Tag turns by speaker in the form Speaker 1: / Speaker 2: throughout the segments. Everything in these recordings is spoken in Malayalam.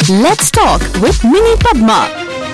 Speaker 1: Let's talk with Mini Padma.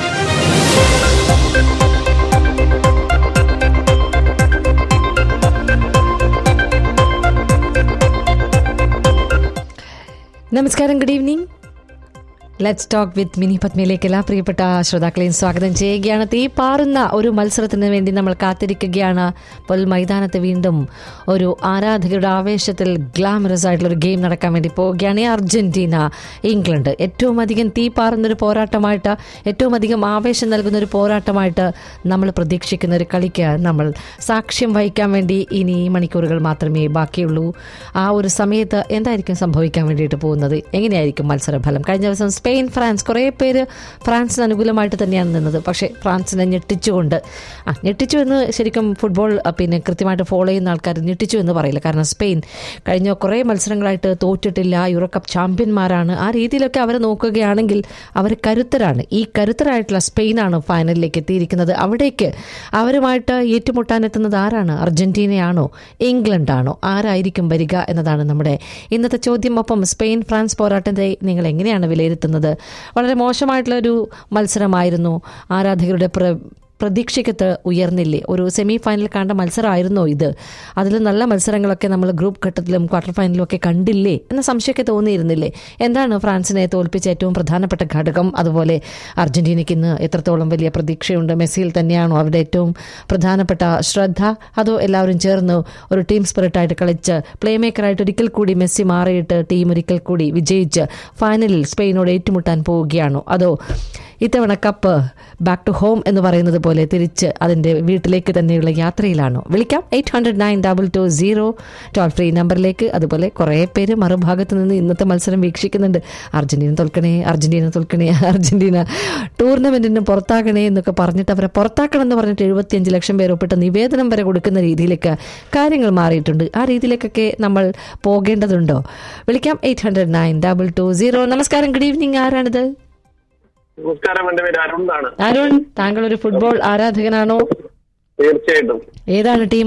Speaker 2: നമസ്കാരം good evening let's talk with Mini പത്മയിലേക്ക് എല്ലാ പ്രിയപ്പെട്ട ശ്രോതാക്കളെയും സ്വാഗതം ചെയ്യുകയാണ് തീ പാറുന്ന ഒരു മത്സരത്തിന് വേണ്ടി നമ്മൾ കാത്തിരിക്കുകയാണ് അപ്പോൾ മൈതാനത്ത് വീണ്ടും ഒരു ആരാധകരുടെ ആവേശത്തിൽ ഗ്ലാമറസ് ആയിട്ടുള്ള ഒരു ഗെയിം നടക്കാൻ വേണ്ടി പോവുകയാണ് ഈ അർജന്റീന ഇംഗ്ലണ്ട് ഏറ്റവും അധികം തീ പാറുന്ന ഒരു പോരാട്ടമായിട്ട് ഏറ്റവും അധികം ആവേശം നൽകുന്ന ഒരു പോരാട്ടമായിട്ട് നമ്മൾ പ്രതീക്ഷിക്കുന്ന ഒരു കളിക്ക് നമ്മൾ സാക്ഷ്യം വഹിക്കാൻ വേണ്ടി ഇനി ഈ മണിക്കൂറുകൾ മാത്രമേ ബാക്കിയുള്ളൂ ആ ഒരു സമയത്ത് എന്തായിരിക്കും സംഭവിക്കാൻ വേണ്ടിയിട്ട് പോകുന്നത് എങ്ങനെയായിരിക്കും മത്സരഫലം കഴിഞ്ഞ ദിവസം സ്പെയിൻ ഫ്രാൻസ് കുറേ പേര് ഫ്രാൻസിന് അനുകൂലമായിട്ട് തന്നെയാണ് നിന്നത് പക്ഷേ ഫ്രാൻസിനെ ഞെട്ടിച്ചുകൊണ്ട് ആ ഞെട്ടിച്ചു എന്ന് ശരിക്കും ഫുട്ബോൾ ആ, പിന്നെ കൃത്യമായിട്ട് ഫോളോ ചെയ്യുന്ന ആൾക്കാർ ഞെട്ടിച്ചു എന്ന് പറയില്ല കാരണം സ്പെയിൻ കഴിഞ്ഞ കുറേ മത്സരങ്ങളായിട്ട് തോറ്റിട്ടില്ല യൂറോ കപ്പ് ചാമ്പ്യന്മാരാണ് ആ രീതിയിലൊക്കെ അവരെ നോക്കുകയാണെങ്കിൽ അവർ കരുത്തരാണ് ഈ കരുത്തരായിട്ടുള്ള സ്പെയിനാണ് ഫൈനലിലേക്ക് എത്തിയിരിക്കുന്നത് അവിടേക്ക് അവരുമായിട്ട് ഏറ്റുമുട്ടാനെത്തുന്നത് ആരാണ് അർജന്റീനയാണോ ഇംഗ്ലണ്ടാണോ ആരായിരിക്കും വരിക എന്നതാണ് നമ്മുടെ ഇന്നത്തെ ചോദ്യം ഒപ്പം സ്പെയിൻ ഫ്രാൻസ് പോരാട്ടത്തെ നിങ്ങൾ എങ്ങനെയാണ് വിലയിരുത്തുന്നത് വളരെ മോശമായിട്ടുള്ള ഒരു മത്സരമായിരുന്നു ആരാധകരുടെ പ്ര പ്രതീക്ഷയ്ക്കത്ത് ഉയർന്നില്ലേ ഒരു സെമി ഫൈനൽ കണ്ട മത്സരമായിരുന്നോ ഇത് അതിൽ നല്ല മത്സരങ്ങളൊക്കെ നമ്മൾ ഗ്രൂപ്പ് ഘട്ടത്തിലും ക്വാർട്ടർ ഫൈനലും ഒക്കെ കണ്ടില്ലേ എന്ന സംശയമൊക്കെ തോന്നിയിരുന്നില്ലേ എന്താണ് ഫ്രാൻസിനെ തോൽപ്പിച്ച ഏറ്റവും പ്രധാനപ്പെട്ട ഘടകം അതുപോലെ അർജന്റീനയ്ക്ക് ഇന്ന് എത്രത്തോളം വലിയ പ്രതീക്ഷയുണ്ട് മെസ്സിയിൽ തന്നെയാണോ അവരുടെ ഏറ്റവും പ്രധാനപ്പെട്ട ശ്രദ്ധ അതോ എല്ലാവരും ചേർന്ന് ഒരു ടീം സ്പിരിറ്റായിട്ട് കളിച്ച് പ്ലേ മേക്കറായിട്ട് ഒരിക്കൽ കൂടി മെസ്സി മാറിയിട്ട് ടീം ഒരിക്കൽ കൂടി വിജയിച്ച് ഫൈനലിൽ സ്പെയിനോട് ഏറ്റുമുട്ടാൻ പോവുകയാണോ അതോ ഇത്തവണ കപ്പ് ബാക്ക് ടു ഹോം എന്ന് പറയുന്നത് പോലെ തിരിച്ച് അതിന്റെ വീട്ടിലേക്ക് തന്നെയുള്ള യാത്രയിലാണോ വിളിക്കാം eight hundred nine double two zero toll free നമ്പറിലേക്ക് അതുപോലെ കുറേ പേര് മറുഭാഗത്ത് നിന്ന് ഇന്നത്തെ മത്സരം വീക്ഷിക്കുന്നുണ്ട് അർജന്റീന തോൽക്കണേ അർജന്റീന തോൽക്കണേ അർജന്റീന ടൂർണമെന്റിന് പുറത്താക്കണേ എന്നൊക്കെ പറഞ്ഞിട്ട് അവരെ പുറത്താക്കണം എന്ന് പറഞ്ഞിട്ട് എഴുപത്തിയഞ്ച് ലക്ഷം പേര് ഒപ്പിട്ട നിവേദനം വരെ കൊടുക്കുന്ന രീതിയിലേക്ക് കാര്യങ്ങൾ മാറിയിട്ടുണ്ട് ആ രീതിയിലേക്കൊക്കെ നമ്മൾ പോകേണ്ടതുണ്ടോ വിളിക്കാം eight hundred nine double two zero നമസ്കാരം ഗുഡ് ഈവനിങ് ആരാണിത്
Speaker 3: നമസ്കാരം എന്റെ പേര് അരുൺ എന്നാണ്
Speaker 2: അരുൺ താങ്കൾ ഒരു ഫുട്ബോൾ ആരാധകനാണോ
Speaker 3: തീർച്ചയായിട്ടും
Speaker 2: ഏതാണ് ടീം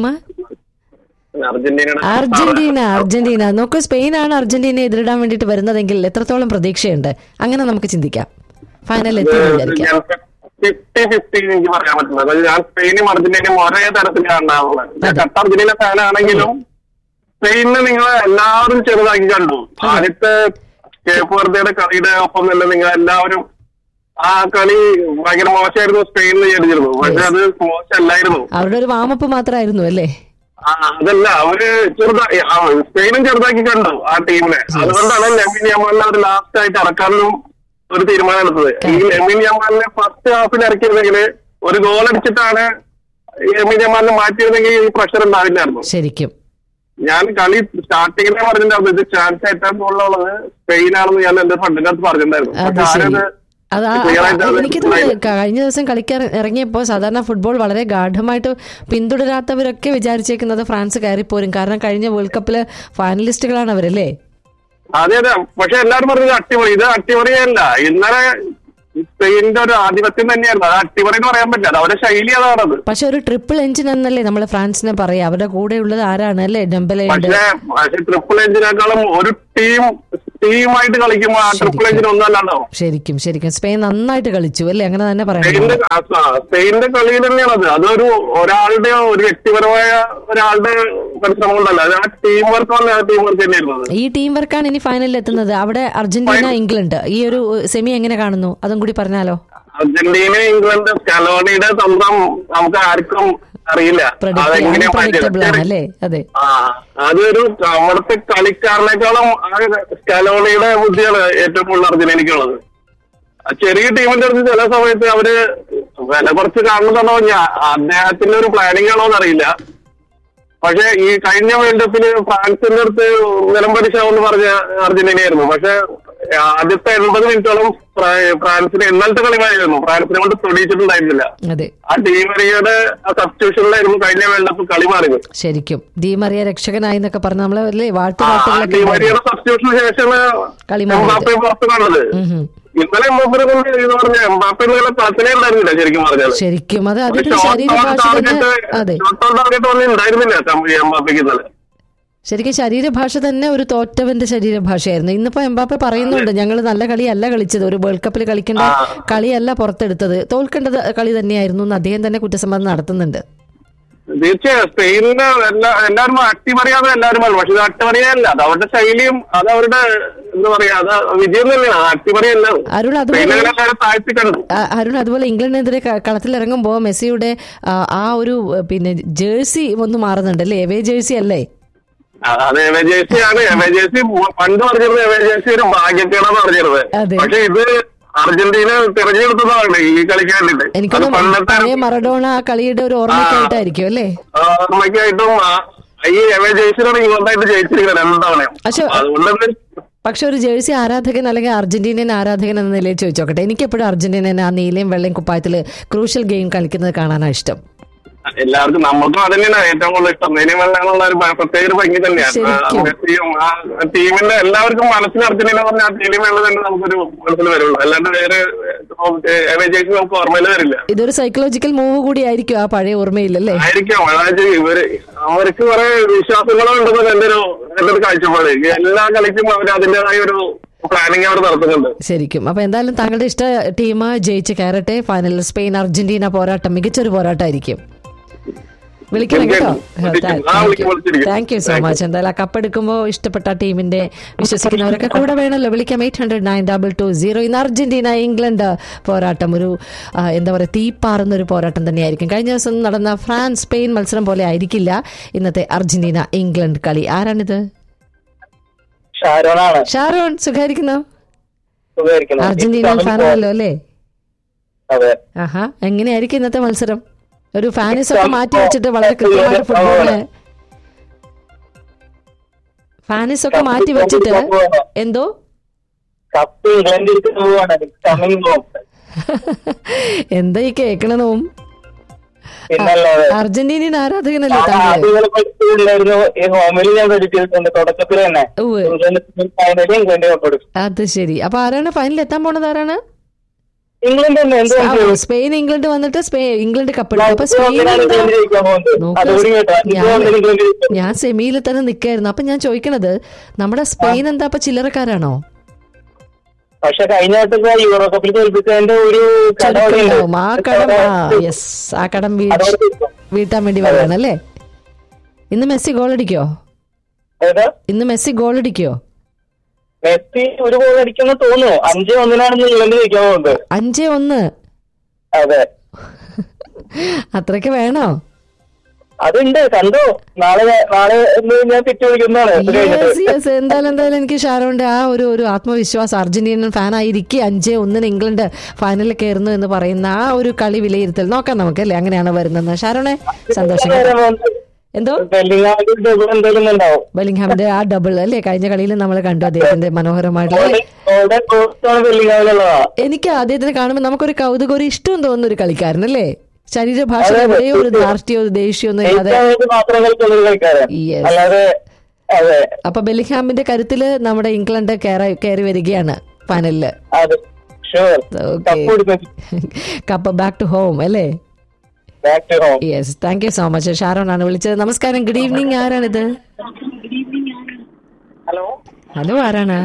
Speaker 3: അർജന്റീനയുടെ
Speaker 2: അർജന്റീന അർജന്റീന നോക്കൂ സ്പെയിനാണ് അർജന്റീനയെ എതിരിടാൻ വേണ്ടിയിട്ട് വരുന്നതെങ്കിൽ എത്രത്തോളം പ്രതീക്ഷയുണ്ട് അങ്ങനെ നമുക്ക് ചിന്തിക്കാം ഫൈനൽ എത്തി എന്ന് വിചാരിക്കാം
Speaker 3: ഫിഫ്റ്റി ഫിഫ്റ്റി എനിക്ക് പറയാൻ പറ്റുന്നത് അതായത് ഞാൻ സ്പെയിനും അർജന്റീനയും ഒരേ തരത്തിലാണ് ഉണ്ടാവുന്നത് ഞാൻ കട്ട അർജന്റീന ഫാൻ ആണെങ്കിലും സ്പെയിനിനെ നിങ്ങൾ എല്ലാവരും ചെറുതാക്കി കണ്ടു ആദ്യത്തെ കേപ്പ് വെറുതെയുടെ കളിയുടെ ഒപ്പം തന്നെ നിങ്ങൾ എല്ലാവരും ആ കളി ഭയങ്കര മോശമായിരുന്നു സ്പെയിനിൽ വിചാരിച്ചിരുന്നു പക്ഷെ അത് മോശമല്ലായിരുന്നു
Speaker 2: അവരുടെ ഒരു വാമപ്പ് മാത്രമായിരുന്നു അല്ലേ
Speaker 3: ആ, അതല്ല അവര് ചെറുതായി ആ, സ്പെയിനും ചെറുതാക്കി കണ്ടു ആ ടീമിനെ അതുകൊണ്ടാണ് ലെമിൻ യമാലിനെ അവർ ലാസ്റ്റ് ആയിട്ട് ഇറക്കാനും ഒരു തീരുമാനം എടുത്തത് ഈ ലെമിൻ യമാലിനെ ഫസ്റ്റ് ഹാഫിൽ ഇറക്കിയിരുന്നെങ്കിൽ ഒരു ഗോൾ അടിച്ചിട്ടാണ് ലെമിൻ യമാലിനെ മാറ്റിയിരുന്നെങ്കിൽ ഈ പ്രഷർ ഉണ്ടാവില്ലായിരുന്നു
Speaker 2: ശരിക്കും
Speaker 3: ഞാൻ കളി സ്റ്റാർട്ടിങ്ങിലെ പറഞ്ഞിട്ടുണ്ടായിരുന്നു ഇത് ചാൻസ് ഏറ്റവും കൂടുതലുള്ളത് സ്പെയിനാണെന്ന് ഞാൻ എന്റെ ഫ്രണ്ടിന്റെ അടുത്ത് പറഞ്ഞിട്ടുണ്ടായിരുന്നു
Speaker 2: അത്
Speaker 3: പക്ഷെ
Speaker 2: ശരി
Speaker 3: ആരത്
Speaker 2: അത് ആ-
Speaker 3: clear
Speaker 2: ആ-
Speaker 3: ആയിട്ട് അത്
Speaker 2: എനിക്ക് തോന്നുന്നു കഴിഞ്ഞ ദിവസം കളിക്കാൻ ഇറങ്ങിയപ്പോൾ സാധാരണ ഫുട്ബോൾ വളരെ ഗാഠമായിട്ട് പിന്തുടരാത്തവരൊക്കെ വിചാരിച്ചേക്കുന്നത് ഫ്രാൻസ് കയറിപ്പോരും കാരണം കഴിഞ്ഞ വേൾഡ് കപ്പില് ഫൈനലിസ്റ്റുകളാണ് അവരല്ലേ
Speaker 3: അതെ അതെ പക്ഷെ എല്ലാവരും പറഞ്ഞത് അട്ടിമറി ഇത് അട്ടിമറിയല്ല ഇന്നലെ സ്പെയിനിന്റെ ഒരു ആധിപത്യം തന്നെയായിരുന്നു അത് അട്ടിമറി എന്ന് പറയാൻ പറ്റില്ല അത് അവരുടെ ശൈലി അതാണത്
Speaker 2: പക്ഷെ ഒരു ട്രിപ്പിൾ എഞ്ചിൻ എന്നല്ലേ നമ്മൾ ഫ്രാൻസിനെ പറയാ അവരുടെ കൂടെ ഉള്ളത് ആരാണ് അല്ലേ ഡെമ്പലെ ഉണ്ട്
Speaker 3: പക്ഷെ പക്ഷെ ട്രിപ്പിൾ എഞ്ചിനേക്കാളും ഒരു ടീം ടീമായിട്ട് കളിക്കുമ്പോൾ ആ ട്രിപ്പിൾ എഞ്ചിൻ ഒന്നല്ലാണ്ടാവും
Speaker 2: ശരിക്കും ശരിക്കും സ്പെയിൻ നന്നായിട്ട് കളിച്ചു അല്ലേ അങ്ങനെ തന്നെ പറയണം
Speaker 3: സ്പെയിനിന്റെ ആ, ആ, സ്പെയിനിന്റെ കളി തന്നെയാണത് അതൊരു ഒരാളുടെ ഒരു വ്യക്തിപരമായ ഒരാളുടെ പരിശ്രമം കൊണ്ടല്ല അത് ആ ടീം വർക്ക് വന്ന ആ ടീം വർക്ക് തന്നെയായിരുന്നു അത്.
Speaker 2: ഈ ടീം വർക്കാണ് ഇനി ഫൈനലിൽ എത്തുന്നത് അവിടെ അർജന്റീന ഇംഗ്ലണ്ട് ഈ ഒരു സെമി എങ്ങനെ കാണുന്നു അതും കൂടി പറഞ്ഞാലോ
Speaker 3: അർജന്റീന ഇംഗ്ലണ്ട് സ്കലോണിയുടെ തന്ത്രം നമുക്ക് ആർക്കും അറിയില്ല അതെങ്ങനെയാ
Speaker 2: അൺപ്രഡിക്റ്റബിൾ ആണ്
Speaker 3: മാറ്റിയത്
Speaker 2: അല്ലേ അതെ
Speaker 3: ആ അതൊരു അവിടുത്തെ കളിക്കാരനേക്കാളും ആ സ്കലോണിയുടെ ബുദ്ധിയാണ് ഏറ്റവും കൂടുതൽ അർജന്റീനയ്ക്കുള്ളത് ആ ചെറിയ ടീമിന്റെ അടുത്ത് ചില സമയത്ത് അവര് വില കുറച്ച് കാണുന്നതാണോ ഞാൻ അദ്ദേഹത്തിന്റെ ഒരു പ്ലാനിങ് ആണോ എന്നറിയില്ല പക്ഷെ ഈ കഴിഞ്ഞ വേൾഡ് കപ്പില് ഫ്രാൻസിന്റെ അടുത്ത് നിലംപരിശാവെന്ന് പറഞ്ഞ അർജന്റീനയായിരുന്നു പക്ഷെ ആദ്യത്തെ എൺപത് മിനിറ്റോളം ഫ്രാ- ഫ്രാൻസിന് ഇന്നലത്തെ കളിമായിരുന്നു ഫ്രാൻസിനെ കൊണ്ട് തൊടിയിച്ചിട്ടുണ്ടായിരുന്നില്ല
Speaker 2: അതെ
Speaker 3: ആ ടീമറിയുടെ ആ സബ്സ്റ്റിറ്റ്യൂഷനിലായിരുന്നു കഴിഞ്ഞ വേൾഡ് കപ്പ് കളിമാറിയത്
Speaker 2: ശരിക്കും ഡി മറിയ രക്ഷകനായി എന്നൊക്കെ പറഞ്ഞ നമ്മളെ അല്ലേ
Speaker 3: ആ
Speaker 2: വാഴ്ത്തുപാട്ടുകളൊക്കെ
Speaker 3: ഡിമരിയുടെ സബ്സ്റ്റിറ്റ്യൂഷന് ശേഷമാണ്
Speaker 2: കളി മാറിയത്.
Speaker 3: എംബാപ്പെ പുറത്ത് കണ്ടത് ഇന്നലെ എംബാപ്പിനെ കൊണ്ട് എന്ന് പറഞ്ഞ എംബാപ്പെ എന്നുള്ള കളത്തിലേ ഉണ്ടായിരുന്നില്ല ശരിക്കും പറഞ്ഞാൽ
Speaker 2: ശരിക്കും അത് അതിന്റെ ശരീര ഭാഷ തന്നെ അതെ
Speaker 3: ടാർഗറ്റ് ഒന്നും ഉണ്ടായിരുന്നില്ല എംബാപ്പയ്ക്ക് ഇന്നലെ
Speaker 2: ശരിക്കും ശരീരഭാഷ തന്നെ ഒരു തോറ്റവന്റെ ശരീരഭാഷയായിരുന്നു ഇന്നിപ്പോ എംബാപ്പെ പറയുന്നുണ്ട് ഞങ്ങൾ നല്ല കളിയല്ല കളിച്ചത് ഒരു വേൾഡ് കപ്പിൽ കളിക്കേണ്ട കളിയല്ല പുറത്തെടുത്തത് തോൽക്കേണ്ടത് കളി തന്നെയായിരുന്നു എന്ന് അദ്ദേഹം തന്നെ കുറ്റസമ്മതം നടത്തുന്നുണ്ട്
Speaker 3: തീർച്ചയായും സ്പെയിനിന് എല്ലാ എല്ലാവരും അട്ടിമറിയാതെ എല്ലാവരും പറയും പക്ഷെ ഇത് അട്ടിമറിയല്ല അത് അവരുടെ ശൈലിയും അത് അവരുടെ എന്താ പറയാ അത് വിജയം തന്നെയാണ് അത് അട്ടിമറിയല്ല
Speaker 2: അരുൺ അതുപോലെ
Speaker 3: സ്പെയിനിനെ എല്ലാവരും താഴ്ത്തി കണ്ടു
Speaker 2: ആ- അരുൺ അതുപോലെ ഇംഗ്ലണ്ടിനെതിരെ ക- കളത്തിലിറങ്ങുമ്പോൾ മെസ്സിയുടെ ആ, ആ ഒരു ഏ, പിന്നെ ജേഴ്സി ഒന്ന് മാറുന്നുണ്ട് അല്ലേ എവേ ജേഴ്സി അല്ലേ
Speaker 3: ആ, അത് എവേ ജേഴ്സി ആണ് എവേ ജേഴ്സി പണ്ട് പറഞ്ഞിരുന്നത് എവേ ജേഴ്സി ഒരു ഭാഗ്യക്കേടാന്ന് പറഞ്ഞിരുന്നത്
Speaker 2: അതെ.
Speaker 3: പക്ഷെ ഇത് അർജന്റീന തിരഞ്ഞെടുത്തതാണ് ഈ കളിക്ക് വേണ്ടിട്ട് അത്
Speaker 2: എനിക്കൊന്ന്
Speaker 3: പണ്ടത്തെ
Speaker 2: പഴയ മറഡോണ ആ കളിയുടെ ഒരു ഓർമ്മയ്ക്കായിട്ടായിരിക്കും അല്ലേ
Speaker 3: ഓർമ്മയ്ക്കായിട്ടും ആ- ഈ എവേ ജേഴ്സിയിലാണ് ഇങ്ങോട്ടായിട്ട് ജയിച്ചിരിക്കുന്നത് രണ്ടവണയും
Speaker 2: പക്ഷെ-
Speaker 3: അതുകൊണ്ട് തന്നെ
Speaker 2: പക്ഷെ ഒരു ജേഴ്സി ആരാധകൻ അല്ലെങ്കിൽ അർജന്റീനിയൻ ആരാധകൻ എന്ന നിലയിൽ ചോദിച്ചോക്കട്ടെ എനിക്കെപ്പോഴും അർജന്റീനൻ ആ നീലയും വെള്ളയും കുപ്പായത്തിൽ ക്രൂഷ്യൽ ഗെയിം കളിക്കുന്നത് കാണാനാണ് ഇഷ്ടം
Speaker 3: എല്ലാവർക്കും നമുക്കും അത് തന്നെയാണ് ഏറ്റവും കൂടുതൽ ഇഷ്ടം നീലയും വെള്ളമുള്ള ഒരു ഭ- പ്രത്യേക ഒരു ഭംഗി തന്നെയാണ്
Speaker 2: ശരിക്കും.
Speaker 3: ആ, മെസ്സിയും ആ ടീമിന്റെ എല്ലാവർക്കും മനസ്സിൽ അർജന്റീന പറഞ്ഞാൽ ആ നീലയും വെള്ളം തന്നെ നമുക്കൊരു മനസ്സിൽ വരുള്ളൂ അല്ലാണ്ട് വേറെ എവേ ജേഴ്സി നമുക്ക് ഓർമ്മയിൽ വരില്ല
Speaker 2: ഇതൊരു സൈക്കോളജിക്കൽ മൂവ് കൂടി ആയിരിക്കും ആ പഴയ ഓർമ്മയില്ലല്ലേ
Speaker 3: ആയിരിക്കും അതായത് ഇവര് അവർക്ക് കുറെ വിശ്വാസങ്ങളും ഉണ്ടെന്ന് എന്റെ ഒരു എന്റെ ഒരു കാഴ്ചപ്പാട് എല്ലാ കളിക്കും അവർ അതിന്റേതായ ഒരു പ്ലാനിങ് അവർ നടത്തുന്നുണ്ട്
Speaker 2: ശരിക്കും അപ്പൊ എന്തായാലും താങ്കളുടെ ഇഷ്ട ടീം ജയിച്ച് കയറട്ടെ ഫൈനലിൽ സ്പെയിൻ അർജന്റീന പോരാട്ടം മികച്ചൊരു പോരാട്ടമായിരിക്കും വിളിക്കണം കേട്ടോ
Speaker 3: വിളിക്കും. ആ, വിളിക്കും, വിളിച്ചിരിക്കും.
Speaker 2: താങ്ക് യു സോ മച്ച് എന്തായാലും ആ കപ്പെടുക്കുമ്പോൾ ഇഷ്ടപ്പെട്ട ടീമിന്റെ വിശ്വസിക്കുന്നവരൊക്കെ കൂടെ വേണമല്ലോ വിളിക്കാം eight hundred nine double two zero ഇന്ന് അർജന്റീന ഇംഗ്ലണ്ട് പോരാട്ടം ഒരു ആ, എന്താ പറയുക തീപ്പാറുന്ന ഒരു പോരാട്ടം തന്നെയായിരിക്കും കഴിഞ്ഞ ദിവസം നടന്ന ഫ്രാൻസ് സ്പെയിൻ മത്സരം പോലെ ആയിരിക്കില്ല ഇന്നത്തെ അർജന്റീന ഇംഗ്ലണ്ട് കളി ആരാണിത്
Speaker 4: ഷാരോണാണ്
Speaker 2: ഷാരോൺ സുഖായിരിക്കുന്നോ
Speaker 4: സുഖമായിരിക്കുന്നത്
Speaker 2: അർജന്റീന ഫാനാണല്ലോ അല്ലേ
Speaker 4: അതെ
Speaker 2: ആഹാ എങ്ങനെയായിരിക്കും ഇന്നത്തെ മത്സരം ഒരു ഫാനസ് ഒക്കെ മാറ്റി വെച്ചിട്ട് വളരെ കൃത്യമായിട്ട് ഫുട്ബോളിന് ഫാനസ് ഒക്കെ മാറ്റി വെച്ചിട്ട് എന്തോ
Speaker 4: കപ്പ് ഇംഗ്ലണ്ടിൽ പോവാണ് കമ്മിങ് ഹോം
Speaker 2: എന്താ ഈ കേക്കണതും
Speaker 4: പിന്നല്ലാതെ
Speaker 2: അർജന്റീനിയൻ ആരാധകനല്ലേ
Speaker 4: ഞാൻ
Speaker 2: താങ്കൾ
Speaker 4: ആദ്യം പഠിച്ചിട്ടുണ്ടായിരുന്നു ഈ ഹോമിൽ ഞാൻ പഠിച്ചിട്ടുണ്ട് തുടക്കത്തിൽ തന്നെ
Speaker 2: ഉവ്വ്.
Speaker 4: ഇംഗ്ലണ്ട് ഫൈനലിൽ ഇംഗ്ലണ്ട് കപ്പെടുക്കും
Speaker 2: അത് ശരി അപ്പൊ ആരാണ് ഫൈനലിൽ എത്താൻ പോണത് ആരാണ്
Speaker 4: ഇംഗ്ലണ്ട് തന്നെ എന്ത്
Speaker 2: ആ, സ്പെയിൻ ഇംഗ്ലണ്ട് വന്നിട്ട് സ്പെയിൻ ഇംഗ്ലണ്ട് കപ്പെടുക്കും അപ്പൊ സ്പെയിൻ എന്താ
Speaker 4: ഇംഗ്ലണ്ട് ജയിക്കാൻ പോകുന്നത്
Speaker 2: നോക്ക്
Speaker 4: അതുകൂടി കേട്ടോ അഞ്ച്
Speaker 2: ഞാൻ-
Speaker 4: ഗോളിന് ഇംഗ്ലണ്ട് ജയിക്കും.
Speaker 2: ഞാൻ സെമിയിൽ തന്നെ നിൽക്കായിരുന്നു അപ്പൊ ഞാൻ ചോദിക്കണത് നമ്മുടെ സ്പെയിൻ എന്താ അപ്പൊ ചില്ലറക്കാരാണോ
Speaker 4: പക്ഷെ കഴിഞ്ഞ വട്ടത്തെ യൂറോ കപ്പിൽ തോൽപ്പിച്ചതിന്റെ ഒരു കട അവിടെ ഉണ്ട്.
Speaker 2: ചെറുക്കുണ്ടാവും ആ കടം ആ യെസ് ആ കടം വീ-
Speaker 4: അതോടെ തീർക്കും.
Speaker 2: വീട്ടാൻ വേണ്ടി വരണം അല്ലേ ഇന്ന് മെസ്സി ഗോൾ അടിക്കോ
Speaker 4: ഏതാ
Speaker 2: ഇന്ന് മെസ്സി ഗോൾ അടിക്കോ
Speaker 4: മെസ്സി ഒരു ഗോൾ അടിക്കുന്ന തോന്നുന്നു അഞ്ച് ഒന്നിനാണ് ഇംഗ്ലണ്ട് ജയിക്കാൻ പോകുന്നത്
Speaker 2: അഞ്ചേ ഒന്ന്
Speaker 4: അതെ
Speaker 2: അത്രയ്ക്ക് വേണോ
Speaker 4: അതുണ്ട് കണ്ടു നാളെ നാളെ എന്ന് ഞാൻ തെറ്റ് വിളിക്കുന്നതാണ് ഇത് കഴിഞ്ഞിട്ട്
Speaker 2: യെസ് യെസ് എന്തായാലും എന്തായാലും എനിക്ക് ഷാരോന്റെ ആ ഒരു ഒരു ആത്മവിശ്വാസം അർജന്റീനൻ ഫാൻ ആയിരിക്കെ അഞ്ചേ ഒന്നിന് ഇംഗ്ലണ്ട് ഫൈനലിൽ കയറുന്നു എന്ന് പറയുന്ന ആ ഒരു കളി വിലയിരുത്തൽ നോക്കാം നമുക്ക് അല്ലേ അങ്ങനെയാണ് വരുന്നത് ഷാരോണെ സന്തോഷം കേട്ടോ. എന്തോ
Speaker 4: ബെല്ലിങ്ങാമിന്റെ ഡബിൾ എന്തെങ്കിലും ഉണ്ടാവും
Speaker 2: ബെലിംഗ്ഹാമിന്റെ ആ ഡബിൾ അല്ലേ കഴിഞ്ഞ കളിയിൽ നമ്മൾ കണ്ടു അദ്ദേഹത്തിന്റെ മനോഹരമായിട്ടുള്ള അല്ലേ?
Speaker 4: ഗോൾഡൻ ഗോൾഡാണ് ബെല്ലിങ്ങാമിലുള്ളതാ
Speaker 2: എനിക്ക് അദ്ദേഹത്തിനെ കാണുമ്പോൾ നമുക്കൊരു കൗതുകം ഒരു ഇഷ്ടം തോന്നുന്ന ഒരു കളിക്കാരൻ അല്ലേ ശരീരഭാഷ എവിടെയോ ഒരു ധാർഷ്ട്യോ ദേഷ്യോ ഒന്നും ഇല്ലാതെ
Speaker 4: ഏറ്റവും മാത്രം കളിക്കുന്ന ഒരു കളിക്കാരൻ
Speaker 2: Yes.
Speaker 4: അല്ലാതെ അതെ
Speaker 2: അപ്പൊ ബെലിംഗ്ഹാമിന്റെ കരുത്തില് നമ്മുടെ ഇംഗ്ലണ്ട് കയറി കയറി വരികയാണ് ഫൈനലില്
Speaker 4: അതെ ഷുവർ
Speaker 2: ഓക്കെ
Speaker 4: കപ്പ് കൊടുക്കും
Speaker 2: കപ്പ് ബാക്ക് ടു ഹോം അല്ലേ
Speaker 4: back to home
Speaker 2: yes thank you so much Sharon ആണ് വിളിച്ചത് നമസ്കാരം ഗുഡ് ഈവനിങ് ആരാണിത്
Speaker 4: ഹലോ
Speaker 2: ഹലോ ആരാണ്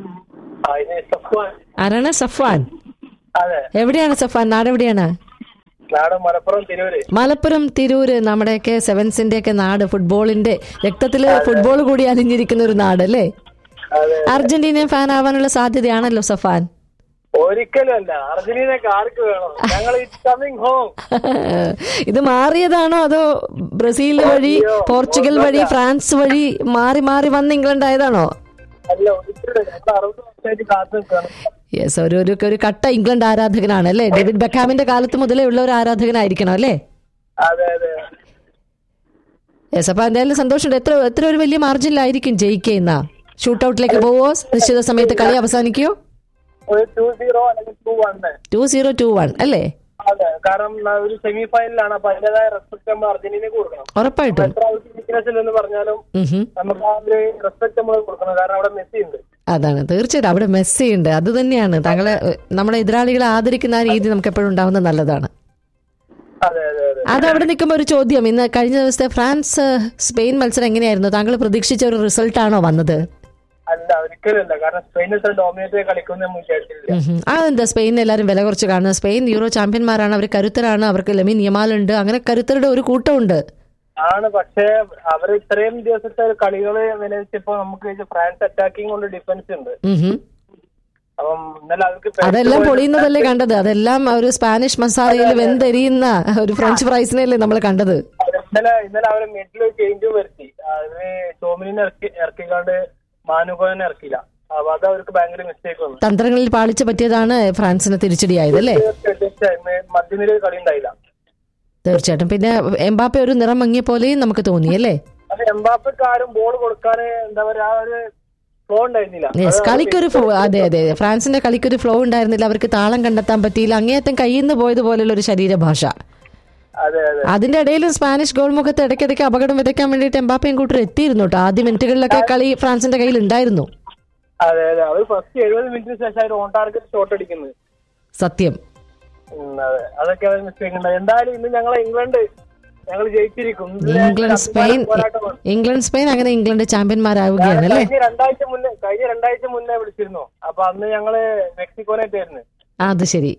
Speaker 2: ആരാണ് സഫാൻ
Speaker 4: അതെ
Speaker 2: എവിടെയാണ് സഫാൻ നാട് എവിടെയാണ്
Speaker 4: നാട് മലപ്പുറം തിരൂര്
Speaker 2: മലപ്പുറം തിരൂര് നമ്മുടെയൊക്കെ സെവൻസിന്റെ ഒക്കെ നാട് ഫുട്ബോളിന്റെ രക്തത്തില് ഫുട്ബോൾ കൂടി അലിഞ്ഞിരിക്കുന്ന ഒരു നാട് അല്ലേ
Speaker 4: അതെ
Speaker 2: അർജന്റീനിയൻ ഫാൻ ആവാനുള്ള സാധ്യതയാണല്ലോ സഫാൻ
Speaker 4: ഒരിക്കലും അല്ല അർജന്റീനക്ക് ആർക്ക് വേണം ഞങ്ങൾ കമ്മിങ് ഹോം
Speaker 2: ഇത് മാറിയതാണോ അതോ ബ്രസീൽ വഴി പോർച്ചുഗൽ വഴി ഫ്രാൻസ് വഴി മാറി മാറി വന്ന് ഇംഗ്ലണ്ട് ആയതാണോ
Speaker 4: അല്ല ഒരിക്കലും ഞങ്ങൾ അറുപത് വർഷമായിട്ട് കാത്തു നിൽക്കണം
Speaker 2: യെസ് ഒരു ഒരു ഒരു കട്ട ഇംഗ്ലണ്ട് ആരാധകനാണ് അല്ലേ ഡേവിഡ് ബെക്കാമിന്റെ കാലത്ത് മുതലേ ഉള്ള ഒരു ആരാധകനായിരിക്കണം അല്ലേ
Speaker 4: അതെ അതെ
Speaker 2: യെസ് അപ്പൊ എന്തായാലും സന്തോഷമുണ്ട് എത്ര എത്ര ഒരു വലിയ മാർജിനിലായിരിക്കും ജയിക്കുന്ന ഷൂട്ട് ഔട്ടിലേക്ക് പോവോ നിശ്ചിത സമയത്ത് കളി അവസാനിക്കുകയോ
Speaker 4: ഒരു ടു സീറോ അല്ലെങ്കിൽ two one
Speaker 2: two zero two one അല്ലേ
Speaker 4: അതെ കാരണം ന- ഒരു സെമി ഫൈനലാണ് അപ്പൊ അതിന്റേതായ റെസ്പെക്ട് നമ്മൾ അർജന്റീനക്ക് കൊടുക്കണം
Speaker 2: ഉറപ്പായിട്ടും
Speaker 4: എത്ര വീക്ക്നെസ് ഇല്ലെന്ന് പറഞ്ഞാലും
Speaker 2: ഉം ഹും.
Speaker 4: നമുക്ക് ആ ഒരു റെസ്പെക്ട് നമ്മൾ കൊടുക്കണം കാരണം അവിടെ മെസ്സി ഉണ്ട്
Speaker 2: അതാണ് തീർച്ചയായിട്ടും അവിടെ മെസ്സി ഉണ്ട് അത് തന്നെയാണ് താങ്കളെ ഏഹ്, നമ്മുടെ എതിരാളികളെ ആദരിക്കുന്ന ആ രീതി നമുക്ക് എപ്പോഴും ഉണ്ടാവുന്നത് നല്ലതാണ്
Speaker 4: അതെ അതെ അതെ
Speaker 2: അത് അവിടെ നിൽക്കുമ്പോൾ ഒരു ചോദ്യം ഇന്ന് കഴിഞ്ഞ ദിവസത്തെ ഫ്രാൻസ് സ്പെയിൻ മത്സരം എങ്ങനെയായിരുന്നു താങ്കൾ പ്രതീക്ഷിച്ച ഒരു റിസൾട്ട് ആണോ വന്നത്
Speaker 4: അല്ല ഒരിക്കലും അല്ല കാരണം സ്പെയിൻ ഇത്ര ഡോമിനേറ്റ് കളിക്കുന്ന ഞാൻ വിചാരിച്ചില്ല
Speaker 2: ഉം ഉം. അതെന്താ സ്പെയിനിൽ എല്ലാവരും വില കുറച്ച് കാണുന്നത് സ്പെയിൻ യൂറോ ചാമ്പ്യന്മാരാണ് അവർ കരുത്തരാണ് അവർക്ക് ലെമിൻ യമാലുണ്ട് അങ്ങനെ കരുത്തരുടെ ഒരു കൂട്ടമുണ്ട്
Speaker 4: ആണ് പക്ഷേ അവർ ഇത്രയും ദിവസത്തെ കളികള് വിലയിരുത്തിയപ്പോ നമുക്ക് ഫ്രാൻസ് അറ്റാക്കിംഗ് കൊണ്ട് ഡിഫൻസ് ഉണ്ട്
Speaker 2: ഉം ഉം.
Speaker 4: അപ്പം ഇന്നലെ അവർക്ക് പെട്ട്
Speaker 2: അതെല്ലാം
Speaker 4: പോയത്
Speaker 2: പൊളിയുന്നതല്ലേ കണ്ടത് അതെല്ലാം ഒരു സ്പാനിഷ് മസാലയിൽ വെന്തെരിയുന്ന ഒരു ഫ്രഞ്ച് ഫ്രൈസിനെയല്ലേ നമ്മൾ കണ്ടത്
Speaker 4: ഇന്നലെ ഇന്നലെ അവരെ മിഡിൽ ചേഞ്ച് വരുത്തി അവര് ടോമിനിനെ ഇറക്കി ഇറക്കിക്കാണ്ട് മാനുകോനെ ഇറക്കില്ല അപ്പൊ അത് അവർക്ക് ഭയങ്കര മിസ്റ്റേക്ക് വന്നു
Speaker 2: തന്ത്രങ്ങളിൽ പാളിച്ച പറ്റിയതാണ് ഫ്രാൻസിന് തിരിച്ചടിയായത് അല്ലേ
Speaker 4: തീർച്ചയായും മധ്യനിരയിൽ കളി ഉണ്ടായില്ല
Speaker 2: തീർച്ചയായിട്ടും പിന്നെ എംബാപ്പെ ഒരു നിറം മങ്ങിയ പോലെയും നമുക്ക് തോന്നി അല്ലേ
Speaker 4: അത് എംബാപ്പക്ക് ആരും ബോൾ കൊടുക്കാൻ എന്താ പറയാ ആ ഒരു ഫ്ലോ ഉണ്ടായിരുന്നില്ല
Speaker 2: യെസ്
Speaker 4: അത്
Speaker 2: കളിക്കൊരു ഫ്ലോ അതെ അതെ ഫ്രാൻസിന്റെ കളിക്കൊരു ഫ്ലോ ഉണ്ടായിരുന്നില്ല അവർക്ക് താളം കണ്ടെത്താൻ പറ്റിയില്ല അങ്ങേയറ്റം കയ്യിൽ നിന്ന് പോയതുപോലുള്ള ഒരു ശരീരഭാഷ
Speaker 4: അതെ അതെ
Speaker 2: അതിന്റെ ഇടയിലും സ്പാനിഷ് ഗോൾ മുഖത്ത് ഇടയ്ക്കിടയ്ക്ക് അപകടം വിതയ്ക്കാൻ വേണ്ടിയിട്ട് എംബാപ്പയും കൂട്ടർ എത്തിയിരുന്നു കേട്ടോ ആദ്യ മിനിറ്റുകളിലൊക്കെ കളി ഫ്രാൻസിന്റെ കയ്യിൽ ഉണ്ടായിരുന്നു
Speaker 4: അതെ അതെ അവർ ഫസ്റ്റ് എഴുപത് മിനിറ്റിന് ശേഷം അവർ ഓൺ ടാർഗറ്റ് ഷോട്ട് അടിക്കുന്നത്
Speaker 2: സത്യം
Speaker 4: ഉം, അതെ അതൊക്കെ അവർ മിസ്റ്റേക്ക് ഉണ്ടായി എന്തായാലും ഇന്ന് ഞങ്ങളെ ഇംഗ്ലണ്ട് ഞങ്ങൾ ജയിച്ചിരിക്കും ഇന്നലെ
Speaker 2: ഇംഗ്ലണ്ട് സ്പെയിൻ
Speaker 4: പോരാട്ടമാണ്.
Speaker 2: ഇംഗ്ലണ്ട് സ്പെയിൻ അങ്ങനെ ഇംഗ്ലണ്ട് ചാമ്പ്യന്മാരാവുകയാണ് അല്ലേ
Speaker 4: കഴിഞ്ഞ രണ്ടാഴ്ച മുന്നേ കഴിഞ്ഞ രണ്ടാഴ്ച മുന്നേ വിളിച്ചിരുന്നു അപ്പൊ അന്ന് ഞങ്ങള് മെക്സിക്കോനായിട്ടായിരുന്നു
Speaker 2: ആ, അത് ശരി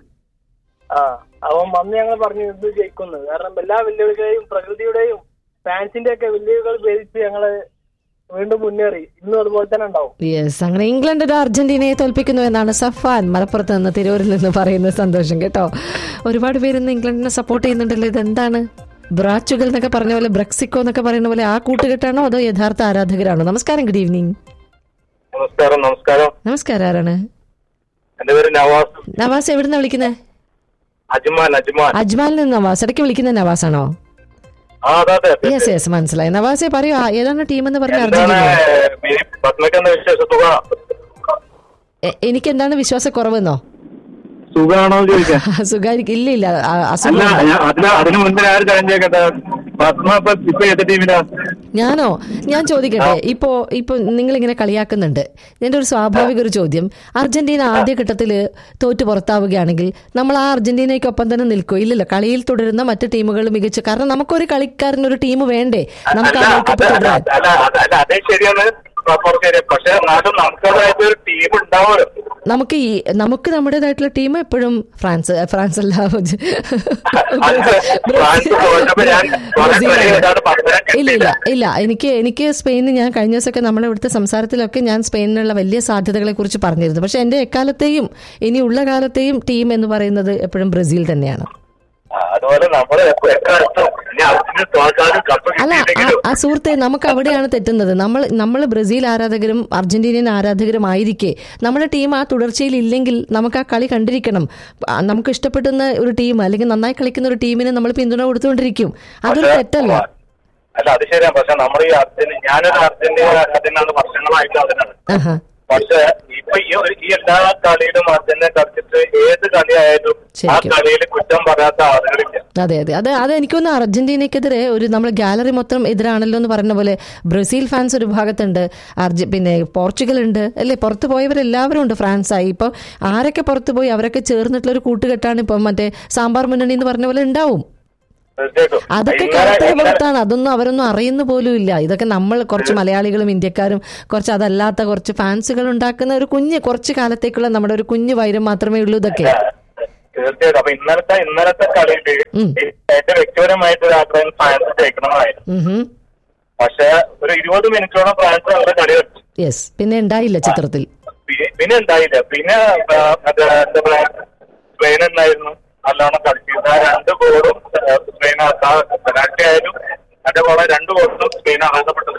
Speaker 4: ആ അപ്പം അന്ന് ഞങ്ങൾ പറഞ്ഞു ഇത് ജയിക്കുന്നു കാരണം എല്ലാ വെല്ലുവിളികളെയും പ്രകൃതിയുടെയും ഫാൻസിന്റെ ഒക്കെ വെല്ലുവിളികൾ ഭേദിച്ച് ഞങ്ങള് വീണ്ടും മുന്നേറി ഇന്നും അതുപോലെ തന്നെ ഉണ്ടാവും
Speaker 2: യെസ് അങ്ങനെ ഇംഗ്ലണ്ട് ഒരു അർജന്റീനയെ തോൽപ്പിക്കുന്നു എന്നാണ് സഫാൻ മലപ്പുറത്ത് നിന്ന് തിരൂരിൽ നിന്ന് പറയുന്ന സന്തോഷം കേട്ടോ ഒരുപാട് പേര് ഇന്ന് ഇംഗ്ലണ്ടിനെ സപ്പോർട്ട് ചെയ്യുന്നുണ്ടല്ലോ ഇതെന്താണ് ബ്രാച്ചുകൾ എന്നൊക്കെ പറഞ്ഞ പോലെ ബ്രക്സിക്കോ എന്നൊക്കെ പറയുന്ന പോലെ ആ കൂട്ടുകെട്ടാണോ അതോ യഥാർത്ഥ ആരാധകരാണോ നമസ്കാരം ഗുഡ് ഈവനിങ്
Speaker 3: നമസ്കാരം നമസ്കാരം
Speaker 2: നമസ്കാരം ആരാണ്
Speaker 3: എന്റെ പേര് നവാസ്
Speaker 2: നവാസ് എവിടുന്ന വിളിക്കുന്നത്
Speaker 3: അജ്മാൻ അജ്മാൻ
Speaker 2: അജ്മാലിൽ നിന്ന് നവാസ് ഇടയ്ക്ക് വിളിക്കുന്ന നവാസ് ആണോ
Speaker 3: ആ അതെ അതെ
Speaker 2: യെസ് യെസ് മനസ്സിലായി നവാസെ പറയൂ ആ, ഏതാണ് ടീം എന്ന് പറഞ്ഞ
Speaker 3: എന്താണ്
Speaker 2: അർജന്റീന
Speaker 3: പത്മയ്ക്ക് എന്താ വിശേഷ സുഖ
Speaker 2: എ- എനിക്ക് എന്താണ് വിശ്വാസക്കുറവെന്നോ
Speaker 3: സുഖാണോ ചോദിക്കാൻ
Speaker 2: സുഖായിരിക്കും ഇല്ല ഇല്ല ആ,
Speaker 3: അല്ല
Speaker 2: അസുഖം
Speaker 3: ഞാൻ- അതിന് അതിന് മുൻപ് ആര് കഴിഞ്ഞേക്കട്ടെ പത്മ ഇപ്പൊ ഇപ്പൊ ഏത് ടീമിനാ
Speaker 2: ഞാനോ ഞാൻ ചോദിക്കട്ടെ ഇപ്പോ ഇപ്പൊ നിങ്ങൾ ഇങ്ങനെ കളിയാക്കുന്നുണ്ട് എന്റെ ഒരു സ്വാഭാവിക ഒരു ചോദ്യം അർജന്റീന ആദ്യഘട്ടത്തിൽ തോറ്റു പുറത്താവുകയാണെങ്കിൽ നമ്മൾ ആ അർജന്റീനയ്ക്കൊപ്പം തന്നെ നിൽക്കോ ഇല്ലല്ലോ കളിയിൽ തുടരുന്ന മറ്റു ടീമുകൾ മികച്ച കാരണം നമുക്കൊരു കളിക്കാരൻ ഒരു ടീം വേണ്ടേ നമുക്ക്
Speaker 3: അല്ല
Speaker 2: ആ
Speaker 3: അത്
Speaker 2: ലോകകപ്പ് തുടരാൻ
Speaker 3: അല്ല അത് അല്ല അതേ ശരിയാണ് പ്രോപ്പർ ശരി പക്ഷെ എന്നാലും നമുക്കതായിട്ട് ഒരു ടീം ഉണ്ടാവുമല്ലോ
Speaker 2: നമുക്ക് ഈ നമുക്ക് നമ്മുടേതായിട്ടുള്ള ടീം എപ്പോഴും ഫ്രാൻസ് ഫ്രാൻസ് അല്ല
Speaker 3: ഫ്രാൻസ് തോറ്റപ്പോ ഞാൻ കുറെ കളി ഏതാണ്ട് പറഞ്ഞാൽ
Speaker 2: ഇല്ല ഇല്ല ഇല്ല എനിക്ക് എനിക്ക് സ്പെയിനിന് ഞാൻ കഴിഞ്ഞ ദിവസമൊക്കെ നമ്മുടെ ഇവിടുത്തെ സംസാരത്തിലൊക്കെ ഞാൻ സ്പെയിനിനുള്ള വലിയ സാധ്യതകളെ കുറിച്ച് പറഞ്ഞിരുന്നു പക്ഷെ എന്റെ എക്കാലത്തെയും ഇനിയുള്ള കാലത്തെയും ടീം എന്ന് പറയുന്നത് എപ്പോഴും ബ്രസീൽ തന്നെയാണ്
Speaker 3: അതുപോലെ നമ്മള് എക്കാലത്തും ഇനി അർജന്റീന തോൽക്കാനും കപ്പ്
Speaker 2: അല്ല ആ-
Speaker 3: കിട്ടിയില്ലെങ്കിലും
Speaker 2: ആ സുഹൃത്തെ നമുക്ക് അവിടെയാണ് തെറ്റുന്നത് നമ്മൾ നമ്മൾ ബ്രസീൽ ആരാധകരും അർജന്റീനിയൻ ആരാധകരും ആയിരിക്കെ നമ്മുടെ ടീം ആ തുടർച്ചയിൽ ഇല്ലെങ്കിൽ നമുക്ക് ആ കളി കണ്ടിരിക്കണം ആ, നമുക്ക് ഇഷ്ടപ്പെടുന്ന ഒരു ടീം അല്ലെങ്കിൽ നന്നായി കളിക്കുന്ന ഒരു ടീമിനെ നമ്മൾ പിന്തുണ കൊടുത്തുകൊണ്ടിരിക്കും അതൊരു
Speaker 3: പക്ഷേ,
Speaker 2: തെറ്റല്ല
Speaker 3: അല്ല അത് ശരിയാണ് പക്ഷെ നമ്മുടെ ഈ അർജന്റീന ഞാനൊരു അർജന്റീന ആരാധനാണ് വർഷങ്ങളായിട്ട് അതിനാണ്
Speaker 2: ആഹാ
Speaker 3: പക്ഷെ ഇപ്പൊ ഈ ഒരു- ഈ എല്ലാ കളിയിലും അർജന്റീന കളിച്ചിട്ട് ഏത് കളിയായാലും ആ
Speaker 2: ശരിക്കും.
Speaker 3: കളിയിൽ കുറ്റം പറയാത്ത ആളുകളില്ല
Speaker 2: അതെ അതെ അത് അത് എനിക്കൊന്ന് അർജന്റീനയ്ക്കെതിരെ ഒരു നമ്മൾ ഗാലറി മൊത്തം എതിരാണല്ലോ എന്ന് പറഞ്ഞ പോലെ ബ്രസീൽ ഫാൻസ് ഒരു ഭാഗത്തുണ്ട് അർജ പിന്നെ പോർച്ചുഗൽ ഉണ്ട് അല്ലേ പുറത്ത് പോയവരെല്ലാവരും ഉണ്ട് ഫ്രാൻസായി ഇപ്പോൾ ആരൊക്കെ പുറത്ത് പോയി അവരൊക്കെ ചേർന്നിട്ടുള്ള ഒരു കൂട്ടുകെട്ടാണ് ഇപ്പം മറ്റേ സാമ്പാർ മുന്നണി എന്ന് പറഞ്ഞ പോലെ ഉണ്ടാവും
Speaker 3: തീർച്ചയായിട്ടും
Speaker 2: അതൊക്കെ
Speaker 3: ഇന്നലെ-
Speaker 2: കറുത്ത
Speaker 3: ഇന്നലെ-
Speaker 2: പുറത്താണ് അതൊന്നും അവരൊന്നും അറിയുന്ന പോലും ഇല്ല ഇതൊക്കെ നമ്മൾ കുറച്ച് മലയാളികളും ഇന്ത്യക്കാരും കുറച്ച് അതല്ലാത്ത കുറച്ച് ഫാൻസുകൾ ഉണ്ടാക്കുന്ന ഒരു കുഞ്ഞ് കുറച്ച് കാലത്തേക്കുള്ള നമ്മുടെ ഒരു കുഞ്ഞു വൈരം മാത്രമേ ഉള്ളൂ ഇതൊക്കെ
Speaker 3: തീർച്ചയായിട്ടും അപ്പൊ ഇന്നലത്തെ ഇന്നലത്തെ കളിയില്
Speaker 2: ഉം.
Speaker 3: എന്റെ വ്യക്തിപരമായിട്ട് ഒരു ആഗ്രഹം ഫ്രാൻസ് ജയിക്കണമെന്നായിരുന്നു
Speaker 2: ഉം ഹും.
Speaker 3: പക്ഷെ ഒരു ഇരുപത് മിനിറ്റോളം ഫ്രാൻസ് നമ്മുടെ കളി കളിച്ചു
Speaker 2: യെസ് പിന്നെ ഉണ്ടായില്ല ചിത്രത്തിൽ
Speaker 3: പി- പിന്നെ ഉണ്ടായില്ല പിന്നെ ആ, മറ്റേ എന്താ പറയാ സ്പെയിൻ ഉണ്ടായിരുന്നു നല്ലോണം കളിച്ചിരുന്നു ആ രണ്ട് ഗോളും ആ, സ്പെയിൻ പെനാൽറ്റി ആയാലും അതേപോലെ രണ്ട് ഗോളും സ്പെയിൻ അർഹതപ്പെട്ടത്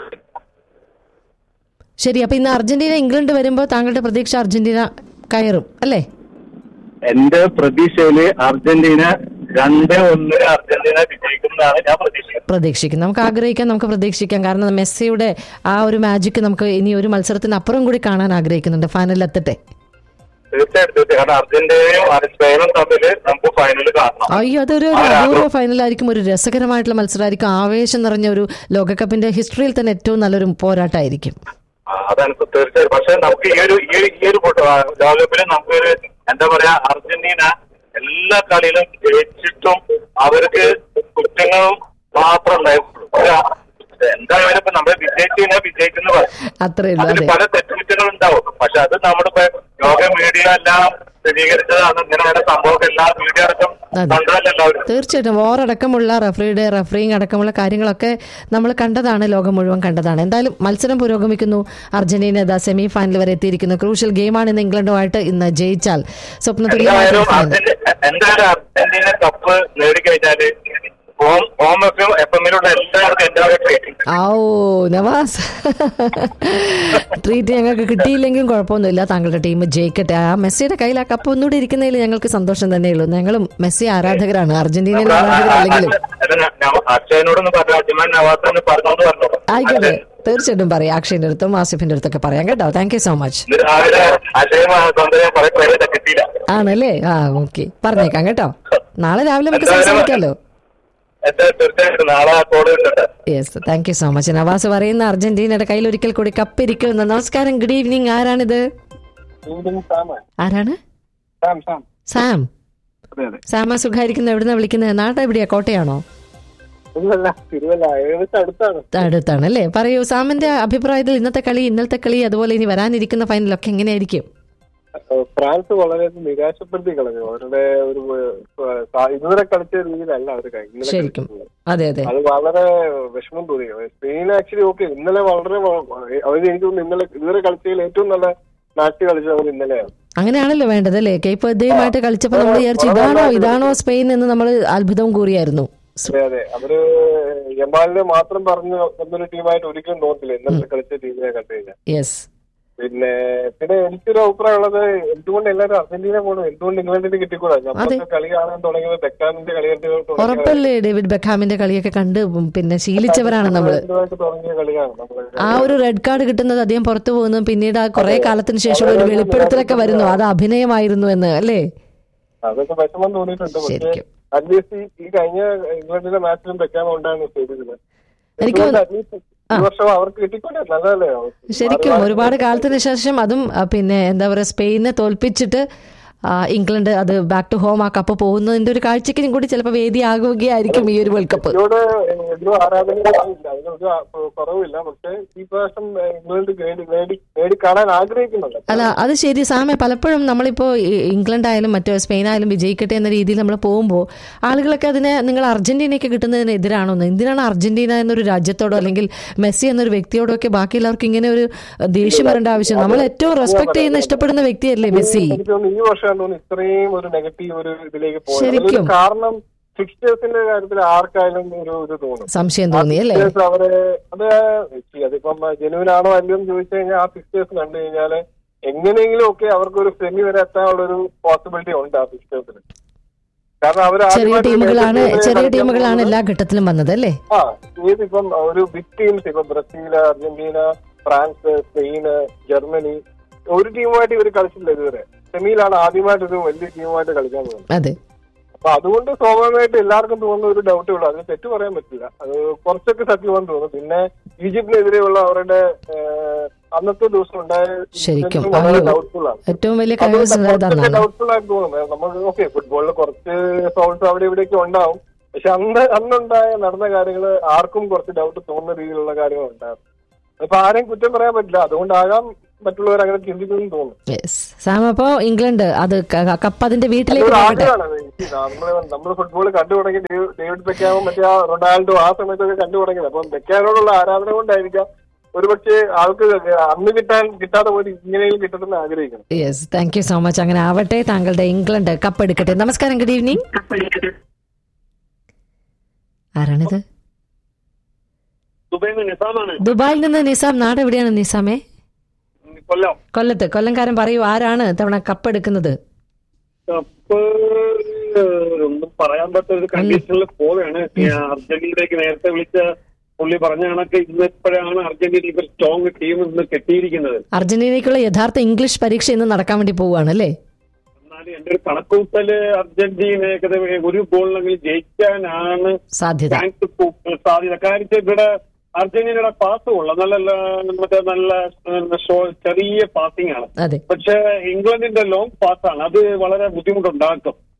Speaker 2: ശരി അപ്പൊ ഇന്ന് അർജന്റീന ഇംഗ്ലണ്ട് വരുമ്പോൾ താങ്കളുടെ പ്രതീക്ഷ അർജന്റീന കയറും അല്ലേ
Speaker 3: എന്റെ പ്രതീക്ഷയില് അർജന്റീന രണ്ട് ഒന്ന് അർജന്റീന വിജയിക്കുന്നതാണ് ഞാൻ പ്രതീക്ഷിക്കുന്നത്
Speaker 2: പ്രതീക്ഷിക്കും നമുക്ക് ആഗ്രഹിക്കാം നമുക്ക് പ്രതീക്ഷിക്കാം കാരണം മെസ്സിയുടെ ആ ഒരു മാജിക് നമുക്ക് ഇനി ഒരു മത്സരത്തിന് അപ്പുറം കൂടി കാണാൻ ആഗ്രഹിക്കുന്നുണ്ട് ഫൈനലിൽ എത്തട്ടെ
Speaker 3: തീർച്ചയായിട്ടും തീർച്ചയായും കാരണം അർജന്റീനയും അർ- സ്പെയിനും തമ്മിൽ നമുക്ക് ഫൈനൽ കാണണം
Speaker 2: അയ്യോ അതൊരു ഒരു അപൂർവ ഫൈനലായിരിക്കും ഒരു രസകരമായിട്ടുള്ള മത്സരമായിരിക്കും ആവേശം നിറഞ്ഞ ഒരു ലോകകപ്പിന്റെ ഹിസ്റ്ററിയിൽ തന്നെ ഏറ്റവും നല്ലൊരു പോരാട്ടമായിരിക്കും
Speaker 3: ആ, അതാണ് ഇപ്പൊ തീർച്ചയായും പക്ഷെ നമുക്ക് ഈ ഒരു ഈ ഒരു- ഈ ഒരു ഫുട്- ആ, ലോകകപ്പില് നമുക്കൊരു എന്താ പറയാ അർജന്റീന എല്ലാ കളിയിലും ജയിച്ചിട്ടും
Speaker 5: അവർക്ക് കുറ്റങ്ങളും മാത്രം ഉണ്ടായിട്ടുള്ളൂ എന്തായാലും ഇപ്പൊ നമ്മൾ വിജയിച്ചു കഴിഞ്ഞാൽ വിജയിക്കുന്ന പറയും
Speaker 2: അത്രേ ഉള്ളൂ
Speaker 5: അതിൽ
Speaker 2: അതെ
Speaker 5: പല തെറ്റുകുറ്റങ്ങൾ ഉണ്ടാവും പക്ഷെ അത് നമ്മളിപ്പോ ലോക മീഡിയ എല്ലാം സ്ഥിരീകരിച്ചതാണ് ഇങ്ങനെ ഒരു സംഭവം എല്ലാ മീഡിയ അടക്കം
Speaker 2: അതെ.
Speaker 5: കണ്ടതല്ല എല്ലാവരും
Speaker 2: തീർച്ചയായിട്ടും ഓറടക്കമുള്ള റഫറിയുടെ റഫറിങ് അടക്കമുള്ള കാര്യങ്ങളൊക്കെ നമ്മൾ കണ്ടതാണ് ലോകം മുഴുവൻ കണ്ടതാണ് എന്തായാലും മത്സരം പുരോഗമിക്കുന്നു അർജന്റീന ഇതാ സെമി ഫൈനൽ വരെ എത്തിയിരിക്കുന്നു ക്രൂഷ്യൽ ഗെയിമാണ് ഇന്ന് ഇംഗ്ലണ്ടുമായിട്ട് ഇന്ന് ജയിച്ചാൽ സ്വപ്നതുല്യമായിട്ടുള്ള
Speaker 5: എന്തായാലും
Speaker 2: ഫൈനൽ
Speaker 5: അർജന്റീന എന്തായാലും അർജന്റീന കപ്പ് നേടിക്കഴിഞ്ഞാല് ഹോം ഹോം എഫും എഫ് എമ്മിലുള്ള എല്ലാവർക്കും എല്ലാവരും ട്രീറ്റിംഗ്
Speaker 2: ഓ നവാസ് ട്രീറ്റ് ഞങ്ങൾക്ക് കിട്ടിയില്ലെങ്കിലും കുഴപ്പമൊന്നുമില്ല താങ്കളുടെ ടീം ജയിക്കട്ടെ ആ മെസ്സിയുടെ കയ്യിൽ ആ കപ്പ് ഒന്നുകൂടി ഇരിക്കുന്നതിൽ ഞങ്ങൾക്ക് സന്തോഷം തന്നെയുള്ളൂ ഞങ്ങളും മെസ്സി ആരാധകരാണ് അർജന്റീനയിലെ ആരാധകരല്ലെങ്കിലും
Speaker 5: അക്ഷയനോടൊന്ന് പറഞ്ഞു അജ്മാൻ നവാസെന്ന് പറഞ്ഞോണ്ട് പറഞ്ഞു
Speaker 2: ആയിക്കോട്ടെ തീർച്ചയായിട്ടും പറയാം അക്ഷയന്റെ അടുത്തും ആസിഫിന്റെ അടുത്തൊക്കെ പറയാം കേട്ടോ താങ്ക് യു സോ മച്ച്
Speaker 5: ഇന്ന് രാവിലെ അജയ് സ്വന്തം കുറെ പേരെ കിട്ടിയില്ല
Speaker 2: ആണല്ലേ ആ ഓക്കെ പറഞ്ഞേക്കാം കേട്ടോ നാളെ രാവിലെ നമുക്ക് സംസാരിക്കാമല്ലോ
Speaker 5: എന്താ തീർച്ചയായിട്ടും നാളെ കോഡ് കിട്ടട്ടെ
Speaker 2: yes thank you so much Navas പറയുന്ന അർജന്റീനയുടെ കയ്യിൽ ഒരിക്കൽ കൂടി കപ്പ് ഇരിക്കുന്നു നമസ്കാരം ഗുഡ് ഈവനിങ് ആരാണിത് ആരാണ്
Speaker 3: സാം സാം
Speaker 2: സാം
Speaker 3: അതെ അതെ
Speaker 2: സാമ സുഖായിരിക്കുന്ന എവിടുന്ന വിളിക്കുന്നത് നാട് എവിടെയാ കോട്ടയാണോ
Speaker 3: ഇല്ലല്ല തിരുവല്ല ഏകദേശം അടുത്താണ്
Speaker 2: അടുത്താണ് അല്ലേ പറയൂ സാമിന്റെ അഭിപ്രായത്തിൽ ഇന്നത്തെ കളി ഇന്നലത്തെ കളി അതുപോലെ ഇനി വരാനിരിക്കുന്ന ഫൈനലൊക്കെ എങ്ങനെയായിരിക്കും
Speaker 3: ഫ്രാൻസ് വളരെ നിരാശപ്പെടുത്തി കളഞ്ഞു അവരുടെ ഒരു ഏഹ്, സാ- ഇതുവരെ കളിച്ച രീതിയിലല്ല അവർ ഇന്നലെ
Speaker 2: ശരിക്കും
Speaker 3: കളിച്ചത്.
Speaker 2: അതെ അതെ
Speaker 3: അത് വളരെ വിഷമം തോന്നി സ്പെയിൻ ആക്ച്വലി ഓക്കെ ഇന്നലെ വളരെ അവർ എനിക്ക് തോന്നുന്നു ഇന്നലെ ഇതുവരെ കളിച്ചതിൽ ഏറ്റവും നല്ല മാച്ച് കളിച്ചത് അവർ ഇന്നലെയാണ്
Speaker 2: അങ്ങനെയാണല്ലോ വേണ്ടത് അല്ലേ കേപ്പ് ഇദ്ദേഹമായിട്ട് കളിച്ചപ്പോൾ നമ്മൾ വിചാരിച്ചു ഇതാണോ ഇതാണോ സ്പെയിൻ എന്ന് നമ്മൾ അത്ഭുതവും കൂറിയായിരുന്നു
Speaker 3: അതെ അതെ അവര് യമാലിനെ മാത്രം പറഞ്ഞു എന്നൊരു ടീമായിട്ട് ഒരിക്കലും തോന്നില്ല ഇന്നലെ കളിച്ച ടീമിനെ കണ്ടു കഴിഞ്ഞാൽ
Speaker 2: യെസ്
Speaker 3: പിന്നെ പിന്നെ എനിക്കൊരു അഭിപ്രായം ഉള്ളത് എന്തുകൊണ്ട് എല്ലാവരും അർജന്റീന പോകണം എന്തുകൊണ്ട് ഇംഗ്ലണ്ടിന് കിട്ടിക്കൂടാ നമ്മളൊക്കെ കളി കാണാൻ തുടങ്ങിയത് ബെക്കാമിന്റെ കളി കണ്ട് തുടങ്ങിയ
Speaker 2: ഉറപ്പല്ലേ ഡേവിഡ് ബെക്കാമിന്റെ കളിയൊക്കെ കണ്ട് പിന്നെ ശീലിച്ചവരാണ് നമ്മൾ
Speaker 3: ഇതുമായിട്ട് തുടങ്ങിയ കളിയാണ് നമ്മള്
Speaker 2: ആ ഒരു റെഡ് കാർഡ് കിട്ടുന്നത് അദ്ദേഹം പുറത്തു പോകുന്നു പിന്നീട് ആ കുറെ കാലത്തിന് ശേഷമുള്ള ഒരു വെളിപ്പെടുത്തലൊക്കെ വരുന്നു അത് അഭിനയമായിരുന്നു എന്ന് അല്ലേ
Speaker 3: അതൊക്കെ വിഷമം തോന്നിയിട്ടുണ്ട് പക്ഷേ
Speaker 2: ശരിക്കും.
Speaker 3: അറ്റ്ലീസ്റ്റ് ഈ കഴിഞ്ഞ ഇംഗ്ലണ്ടിന്റെ മാച്ചിലും ബെക്കാൻ ഉണ്ടായിരുന്നു സ്റ്റേഡിയത്തില്
Speaker 2: എനിക്ക്
Speaker 3: അറ്റ്ലീസ്റ്റ് ഈ വർഷം അവർക്ക് കിട്ടിക്കൂടെ നല്ലതല്ലേ
Speaker 2: ശരിക്കും ഒരുപാട് കാലത്തിന് ശേഷം അതും ആ, പിന്നെ എന്താ പറയുക സ്പെയിനെ തോൽപ്പിച്ചിട്ട് ആ, ഇംഗ്ലണ്ട് അത് ബാക്ക് ടു ഹോം ആ കപ്പ് പോകുന്നതിന്റെ ഒരു കാഴ്ചയ്ക്കും കൂടി ചിലപ്പോൾ വേദിയാകുകയായിരിക്കും ഈ ഒരു വേൾഡ് കപ്പ്
Speaker 3: ഇതിനോട് എന്തോ ആരാധനയില്ല അതിനൊരു ആ- കുറവില്ല പക്ഷെ ഈ പ്രാവശ്യം ഇംഗ്ലണ്ട് നേടി നേടി നേടി കാണാൻ ആഗ്രഹിക്കുന്നുണ്ട്
Speaker 2: അല്ല അത് ശരി സാമെ പലപ്പോഴും നമ്മളിപ്പോൾ ഇംഗ്ലണ്ട് ആയാലും മറ്റോ സ്പെയിൻ ആയാലും വിജയിക്കട്ടെ എന്ന രീതിയിൽ നമ്മൾ പോകുമ്പോൾ ആളുകളൊക്കെ അതിനെ നിങ്ങൾ അർജന്റീനയ്ക്ക് കിട്ടുന്നതിന് എതിരാണോന്ന് എന്തിനാണ് അർജന്റീന എന്നൊരു രാജ്യത്തോടോ അല്ലെങ്കിൽ മെസ്സി എന്നൊരു വ്യക്തിയോടോ ഒക്കെ ബാക്കി എല്ലാവർക്കും ഇങ്ങനെ ഒരു ദേഷ്യം വരേണ്ട ആവശ്യം നമ്മൾ ഏറ്റവും റെസ്പെക്ട് ചെയ്യുന്ന ഇഷ്ടപ്പെടുന്ന വ്യക്തിയല്ലേ മെസ്സി
Speaker 3: എനിക്ക് തോന്നുന്നു ഈ വർഷം തോന്നുന്നു ഇത്രയും ഒരു നെഗറ്റീവ് ഒരു ഇതിലേക്ക് പോയത്
Speaker 2: ശരിക്കും.
Speaker 3: അതിലൊരു കാരണം ഫിക്സ്റ്റേഴ്സിന്റെ കാര്യത്തിൽ ആർക്കായാലും ഒരു ഇത് തോന്നും
Speaker 2: സംശയം തോന്നി അല്ലേ
Speaker 3: ഫിക്സ്റ്റേഴ്സ് അവര് അത് see, അതിപ്പം ജെനുവിൻ ആണോ അല്ലയോ എന്ന് ചോദിച്ചു കഴിഞ്ഞാൽ ആ ഫിക്സ്റ്റേഴ്സ് കണ്ടു കഴിഞ്ഞാല് എങ്ങനെയെങ്കിലും ഒക്കെ അവർക്ക് ഒരു സെമി വരെ എത്താനുള്ള ഒരു പോസിബിലിറ്റി ഉണ്ട് ആ ഫിക്സ്റ്റേഴ്സിന് കാരണം അവർ
Speaker 2: ചെറിയ ടീമുകളാണ് ചെറിയ ടീമുകളാണ് എല്ലാ ഘട്ടത്തിലും വന്നത് അല്ലേ
Speaker 3: ആ ഇതിപ്പം ഒരു ബിഗ് ടീംസ് ഇപ്പൊ Brazil Argentina France Spain Germany ഒരു ടീമുമായിട്ട് ഇവർ കളിച്ചില്ല ഇതുവരെ സെമിയിലാണ് ആദ്യമായിട്ട് ഒരു വലിയ ടീമുമായിട്ട് കളിക്കാൻ പോകുന്നത്
Speaker 2: അതെ
Speaker 3: അപ്പൊ അതുകൊണ്ട് സ്വാഭാവികമായിട്ട് എല്ലാവർക്കും തോന്നുന്ന ഒരു ഡൗട്ടേ ഉള്ളൂ അതിന് തെറ്റ് പറയാൻ പറ്റില്ല അത് കുറച്ചൊക്കെ സത്യമെന്ന് തോന്നുന്നു പിന്നെ ഈജിപ്തിനെതിരെയുള്ള അവരുടെ ഏഹ്, അന്നത്തെ ദിവസം ഉണ്ടായ
Speaker 2: ശരിക്കും.
Speaker 3: വളരെ
Speaker 2: അയ്യോ.
Speaker 3: ഡൗട്ട്ഫുൾ ആണ്
Speaker 2: ഏറ്റവും വലിയ കൈവശം ഉണ്ടായതാണ്
Speaker 3: ഡൗട്ട്ഫുൾ ആയിട്ട് തോന്നുന്നത് നമുക്ക് ഓക്കെ ഫുട്ബോളിൽ കുറച്ച് ഫൗൾസ് അവിടെ ഇവിടെയൊക്കെ ഉണ്ടാവും പക്ഷെ അന്ന് അന്നുണ്ടായ നടന്ന കാര്യങ്ങൾ ആർക്കും കുറച്ച് ഡൗട്ട് തോന്നുന്ന രീതിയിലുള്ള കാര്യങ്ങൾ ഉണ്ടായിരുന്നു അപ്പൊ ആരെയും കുറ്റം പറയാൻ പറ്റില്ല അതുകൊണ്ടാകാം മറ്റുള്ളവർ അങ്ങനെ ചിന്തിക്കുന്നു തോന്നുന്നു
Speaker 2: യെസ് സാം അപ്പോ ഇംഗ്ലണ്ട് അത് ക- കപ്പ് അതിന്റെ വീട്ടിലേക്ക്
Speaker 3: ഒരു
Speaker 2: പോകട്ടെ
Speaker 3: ആഗ്രഹമാണ് നമ്മള് നമ്മള് ഫുട്ബോൾ കണ്ടു തുടങ്ങി ഡേവ്- ഡേവിഡ് ബെക്കാമും മറ്റേ ആ റൊണാൾഡോ ആ സമയത്തൊക്കെ കണ്ടു തുടങ്ങിയത് അപ്പം ബെക്കാനോടുള്ള ആരാധന കൊണ്ടായിരിക്കാം ഒരുപക്ഷെ ആൾക്ക് അന്ന് കിട്ടാൻ കിട്ടാതെ പോയി ഇങ്ങനെയും കിട്ടണമെന്ന് ആഗ്രഹിക്കണം
Speaker 2: yes thank you so much അങ്ങനെ ആവട്ടെ താങ്കളുടെ ഇംഗ്ലണ്ട് കപ്പ് എടുക്കട്ടെ നമസ്കാരം ഗുഡ് ഈവനിങ് ആരാണിത്
Speaker 5: ദുബൈന്ന് നിസാമാണ്
Speaker 2: ദുബായിൽ നിന്ന് നിസാം നാട് എവിടെയാണ് നിസാമേ
Speaker 5: കൊല്ലം
Speaker 2: കൊല്ലത്ത് കൊല്ലംകാരൻ പറയൂ ആരാണ് തവണ കപ്പ് എടുക്കുന്നത്
Speaker 5: കപ്പ് ഒന്നും പറയാൻ പറ്റാത്ത ഒരു കണ്ടീഷനിൽ പോവുകയാണ് അർജന്റീനയിലേക്ക് നേരത്തെ വിളിച്ച പുള്ളി പറഞ്ഞ കണക്ക് ഇന്നിപ്പോഴാണ് അർജന്റീന ഇപ്പൊ സ്ട്രോങ് ടീം ഇന്ന് കെട്ടിയിരിക്കുന്നത്
Speaker 2: അർജന്റീനയ്ക്കുള്ള യഥാർത്ഥ ഇംഗ്ലീഷ് പരീക്ഷ ഇന്ന് നടക്കാൻ വേണ്ടി പോവുകയാണ് അല്ലേ
Speaker 5: എന്നാലും എന്റെ ഒരു കണക്കുകൂട്ടല് അർജന്റീന ഏകദേശം ഒരു ഗോളിനെങ്കിലും ജയിക്കാനാണ്
Speaker 2: സാധ്യത
Speaker 5: ചാൻസ് കൂ- സാധ്യത കാര്യം ഇവിടെ അർജന്റീനയുടെ പാസ് കൊള്ളാം നല്ല ല- മറ്റേ നല്ല ഏഹ്, ഷോ- ചെറിയ പാസിംഗ് ആണ്
Speaker 2: അതെ
Speaker 5: പക്ഷെ ഇംഗ്ലണ്ടിന്റെ ലോങ് പാസ് ആണ് അത് വളരെ ബുദ്ധിമുട്ടുണ്ടാക്കും